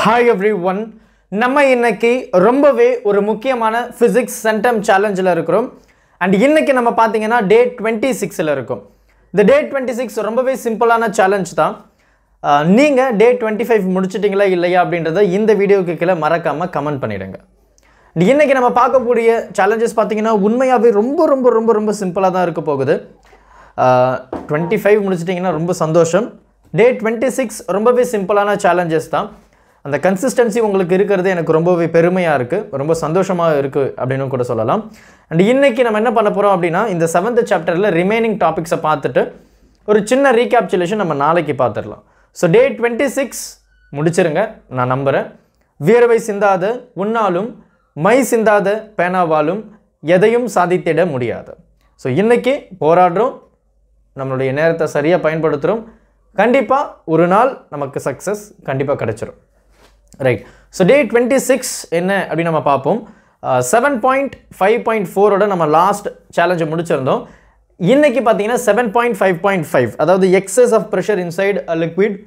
hi every one நம்ம இன்னைக்கு ரொம்பவே ஒரு முக்கியமான ஃபிசிக்ஸ் சென்டம் சேலஞ்சில் இருக்கிறோம் அண்ட் இன்னைக்கு நம்ம பார்த்தீங்கன்னா டே டுவெண்ட்டி சிக்ஸில் இருக்கும் இந்த டே டுவெண்ட்டி சிக்ஸ் ரொம்பவே சிம்பிளான சேலஞ்ச் தான் நீங்கள் டே டுவெண்ட்டி ஃபைவ் முடிச்சிட்டிங்களா இல்லையா அப்படின்றத இந்த வீடியோவுக்கு கீழே மறக்காமல் கமெண்ட் பண்ணிடுங்க இன்னைக்கு நம்ம பார்க்கக்கூடிய சேலஞ்சஸ் பார்த்தீங்கன்னா உண்மையாகவே ரொம்ப ரொம்ப ரொம்ப ரொம்ப சிம்பிளாக தான் இருக்க போகுது டுவெண்ட்டி ஃபைவ் முடிச்சிட்டிங்கன்னா ரொம்ப சந்தோஷம் டே டுவெண்ட்டி சிக்ஸ் ரொம்பவே சிம்பிளான சேலஞ்சஸ் தான் அந்த கன்சிஸ்டன்சி உங்களுக்கு இருக்கிறது எனக்கு ரொம்பவே பெருமையாக இருக்குது ரொம்ப சந்தோஷமாக இருக்குது அப்படின்னு கூட சொல்லலாம் அண்ட் இன்னைக்கு நம்ம என்ன பண்ண போகிறோம் அப்படின்னா இந்த செவன்த் சாப்டரில் ரிமைனிங் டாபிக்ஸை பார்த்துட்டு ஒரு சின்ன ரீகேப்சுலேஷன் நம்ம நாளைக்கு பார்த்துடலாம் ஸோ டே டுவெண்ட்டி சிக்ஸ் முடிச்சிருங்க நான் நம்புகிறேன் வியர்வை சிந்தாத உன்னாலும் மை சிந்தாத பேனாவாலும் எதையும் சாதித்திட முடியாது ஸோ இன்னைக்கு போராடுறோம் நம்மளுடைய நேரத்தை சரியாக பயன்படுத்துகிறோம் கண்டிப்பாக ஒரு நாள் நமக்கு சக்ஸஸ் கண்டிப்பாக கிடைச்சிரும் right so day twenty six என்ன அப்படின்னு நம்ம பார்ப்போம் செவன் பாயிண்ட் ஃபைவ் பாயிண்ட் ஃபோரோட நம்ம லாஸ்ட் சேலஞ்சை முடிச்சிருந்தோம் இன்னைக்கு பார்த்தீங்கன்னா seven point five point five அதாவது excess of pressure inside liquid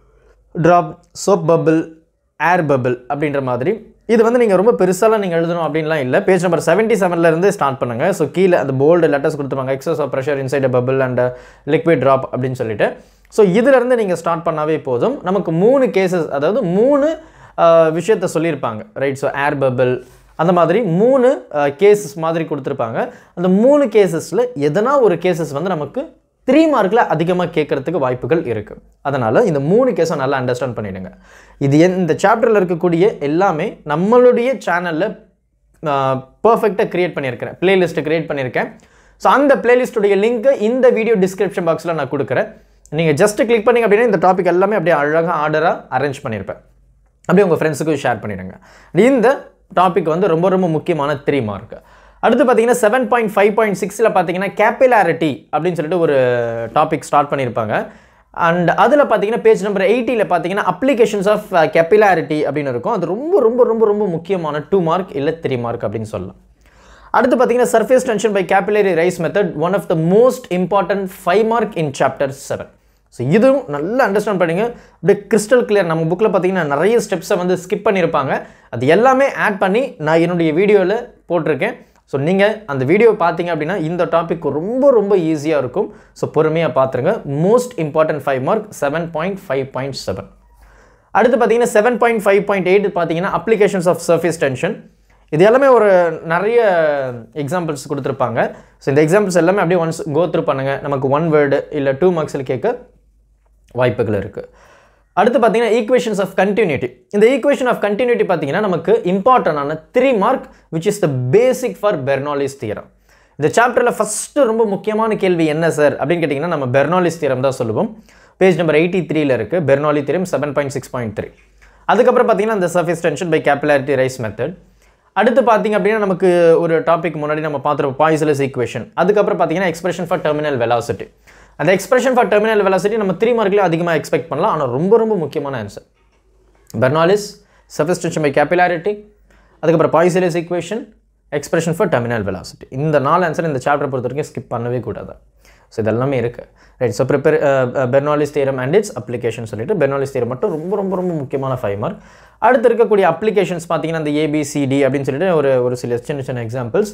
drop soap bubble air bubble அப்படின்ற மாதிரி இது வந்து நீங்கள் ரொம்ப பெருசாலாம் நீங்கள் எழுதணும் அப்படின்லாம் இல்லை பேஜ் நம்பர் செவன்ட்டி செவன்லேருந்து ஸ்டார்ட் பண்ணுங்கள் ஸோ கீழே அந்த போல்டு லெட்டர்ஸ் கொடுத்துருப்பாங்க excess of pressure inside bubble and liquid drop அப்படின்னு சொல்லிட்டு ஸோ இதிலிருந்து நீங்கள் ஸ்டார்ட் பண்ணாவே போதும் நமக்கு மூணு கேசஸ் அதாவது மூணு விஷயத்த சொல்லியிருப்பாங்க ரைட் ஸோ ஏர் பபிள் அந்த மாதிரி மூணு கேசஸ் மாதிரி கொடுத்துருப்பாங்க அந்த மூணு கேசஸில் எதனா ஒரு கேசஸ் வந்து நமக்கு த்ரீ மார்க்கில் அதிகமாக கேட்குறதுக்கு வாய்ப்புகள் இருக்குது அதனால் இந்த மூணு கேஸை நல்லா அண்டர்ஸ்டாண்ட் பண்ணிவிடுங்க இது என் இந்த சாப்டரில் இருக்கக்கூடிய எல்லாமே நம்மளுடைய சேனலில் பர்ஃபெக்டாக க்ரியேட் பண்ணியிருக்கிறேன் பிளேலிஸ்ட்டை க்ரியேட் பண்ணியிருக்கேன் ஸோ அந்த பிளேலிஸ்ட்டுடைய லிங்க்கை இந்த வீடியோ டிஸ்கிரிப்ஷன் பாக்ஸில் நான் கொடுக்குறேன் நீங்கள் ஜஸ்ட் கிளிக் பண்ணிங்க அப்படின்னா இந்த டாபிக் எல்லாமே அப்படியே அழகாக ஆர்டராக அரேஞ்ச் பண்ணியிருப்பேன் அப்படியே உங்கள் ஃப்ரெண்ட்ஸுக்கும் ஷேர் பண்ணிவிடுங்க இந்த டாபிக் வந்து ரொம்ப ரொம்ப முக்கியமான த்ரீ மார்க் அடுத்து பார்த்தீங்கன்னா செவன் பாயிண்ட் ஃபைவ் பாயிண்ட் சிக்ஸில் பார்த்தீங்கன்னா கேபிலாரிட்டி அப்படின்னு சொல்லிட்டு ஒரு டாபிக் ஸ்டார்ட் பண்ணியிருப்பாங்க அண்ட் அதில் பார்த்தீங்கன்னா பேஜ் நம்பர் எயிட்டியில் பார்த்தீங்கன்னா அப்ளிகேஷன்ஸ் ஆஃப் கேபிலாரிட்டி அப்படின்னு இருக்கும் அது ரொம்ப ரொம்ப ரொம்ப ரொம்ப முக்கியமான டூ மார்க் இல்லை த்ரீ மார்க் அப்படின்னு சொல்லலாம் அடுத்து பார்த்தீங்கன்னா surface tension by capillary rise method one of the most important five mark in chapter seven so இதுவும் நல்லா அண்டர்ஸ்டாண்ட் பண்ணுங்க அப்படியே கிறிஸ்டல் கிளியர் நம்ம புக்கில் பார்த்தீங்கன்னா நிறைய ஸ்டெப்ஸை வந்து ஸ்கிப் பண்ணியிருப்பாங்க அது எல்லாமே ஆட் பண்ணி நான் என்னுடைய வீடியோவில் போட்டிருக்கேன் ஸோ நீங்கள் அந்த வீடியோ பார்த்தீங்க அப்படின்னா இந்த டாபிக் ரொம்ப ரொம்ப ஈஸியாக இருக்கும் ஸோ பொறுமையாக பார்த்துருங்க most important five mark seven point five point seven அடுத்து பார்த்தீங்கன்னா seven point five point eight பார்த்தீங்கன்னா அப்ளிகேஷன்ஸ் ஆஃப் சர்ஃபேஸ் டென்ஷன் இது எல்லாமே ஒரு நிறைய எக்ஸாம்பிள்ஸ் கொடுத்துருப்பாங்க ஸோ இந்த எக்ஸாம்பிள்ஸ் எல்லாமே அப்படியே ஒன்ஸ் கோ த்ரூ பண்ணுங்கள் நமக்கு ஒன் வேர்டு இல்லை டூ மார்க்ஸில் கேட்க வாய்ப்புகள் இருக்குது அடுத்து பார்த்தீங்கன்னா ஈக்குவேஷன்ஸ் ஆஃப் கண்டினியூட்டி இந்த ஈக்குவேஷன் ஆஃப் கண்டினியூட்டி பார்த்தீங்கன்னா நமக்கு இம்பார்ட்டண்டான three mark which is the basic for Bernoulli's theorem இந்த சாப்டரில் ஃபஸ்ட்டு ரொம்ப முக்கியமான கேள்வி என்ன சார் அப்படின்னு கேட்டிங்கன்னா நம்ம பெர்னாலிஸ் தியரம் தான் சொல்லுவோம் பேஜ் நம்பர் எயிட்டி த்ரீல இருக்குது Bernoulli theorem seven point six point three அதுக்கப்புறம் பார்த்தீங்கன்னா இந்த surface tension by capillarity rise method அடுத்து பார்த்தீங்க அப்படின்னா நமக்கு ஒரு டாபிக் முன்னாடி நம்ம பார்த்துருப்போம் பாய்சலஸ் ஈக்குவேஷன் அதுக்கப்புறம் பார்த்தீங்கன்னா எக்ஸ்பிரஷன் ஃபார் டெர்மினல் வெலாசிட்டி அந்த எக்ஸ்பிரஷன் ஃபார் டெர்மினல் வெலாசிட்டி நம்ம த்ரீ மார்க்லேயே அதிகமாக எக்ஸ்பெக்ட் பண்ணலாம் ஆனால் ரொம்ப ரொம்ப முக்கியமான answer Bernoulli's surface tension by capillarity அதுக்கப்புறம் Poiseuille's equation expression for terminal velocity இந்த நாலு ஆன்சர் இந்த சாப்டர் பொறுத்த வரைக்கும் ஸ்கிப் பண்ணவே கூடாது ஸோ இதெல்லாமே இருக்குது right so prepare Bernoulli's theorem and its application சொல்லிட்டு பெர்னாலிஸ் தியரம் மட்டும் ரொம்ப ரொம்ப ரொம்ப முக்கியமான ஃபைவ் மார்க் அடுத்து இருக்கக்கூடிய அப்ளிகேஷன்ஸ் பார்த்தீங்கன்னா அந்த ஏபிசிடி அப்படின்னு சொல்லிட்டு ஒரு ஒரு சில சின்ன சின்ன எக்ஸாம்பிள்ஸ்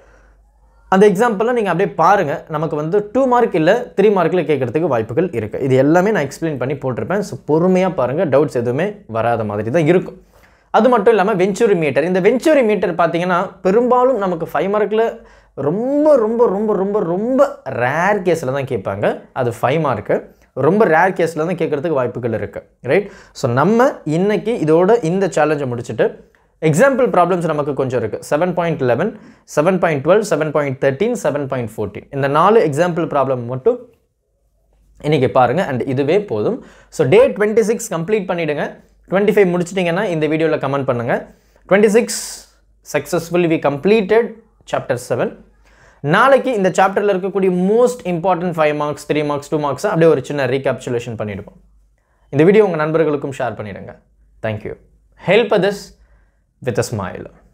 அந்த எக்ஸாம்பிளில் நீங்கள் அப்படியே பாருங்கள் நமக்கு வந்து டூ மார்க் இல்லை த்ரீ மார்க்கில் கேட்குறதுக்கு வாய்ப்புகள் இருக்குது இது எல்லாமே நான் எக்ஸ்பிளைன் பண்ணி போட்டிருப்பேன் ஸோ பொறுமையாக பாருங்கள் டவுட்ஸ் எதுவுமே வராத மாதிரி தான் இருக்கும் அது மட்டும் இல்லாமல் வெஞ்சூரி மீட்டர் இந்த வெஞ்சூரி மீட்டர் பார்த்தீங்கன்னா பெரும்பாலும் நமக்கு ஃபைவ் மார்க்கில் ரொம்ப ரொம்ப ரொம்ப ரொம்ப ரொம்ப ரேர் கேஸில் தான் கேட்பாங்க அது ஃபைவ் மார்க்கு ரொம்ப ரேர் கேஸில் தான் கேட்குறதுக்கு வாய்ப்புகள் இருக்குது ரைட் ஸோ நம்ம இன்னைக்கு இதோட இந்த சேலஞ்சை முடிச்சுட்டு எக்ஸாம்பிள் ப்ராப்ளம்ஸ் நமக்கு கொஞ்சம் இருக்குது seven point eleven seven point twelve seven point thirteen seven point fourteen இந்த நாலு எக்ஸாம்பிள் ப்ராப்ளம் மட்டும் இன்றைக்கி பாருங்கள் அண்ட் இதுவே போதும் so day twenty six complete பண்ணிவிடுங்க டுவெண்ட்டி ஃபைவ் முடிச்சிட்டிங்கன்னா இந்த வீடியோவில் கமெண்ட் பண்ணுங்கள் twenty six successfully we completed chapter seven நாளைக்கு இந்த சாப்டரில் இருக்கக்கூடிய most important five marks three marks two marks அப்படியே ஒரு சின்ன ரீகேப்சுலேஷன் பண்ணிவிடுவோம் இந்த வீடியோ உங்கள் நண்பர்களுக்கும் ஷேர் பண்ணிவிடுங்க thank you help others with a smile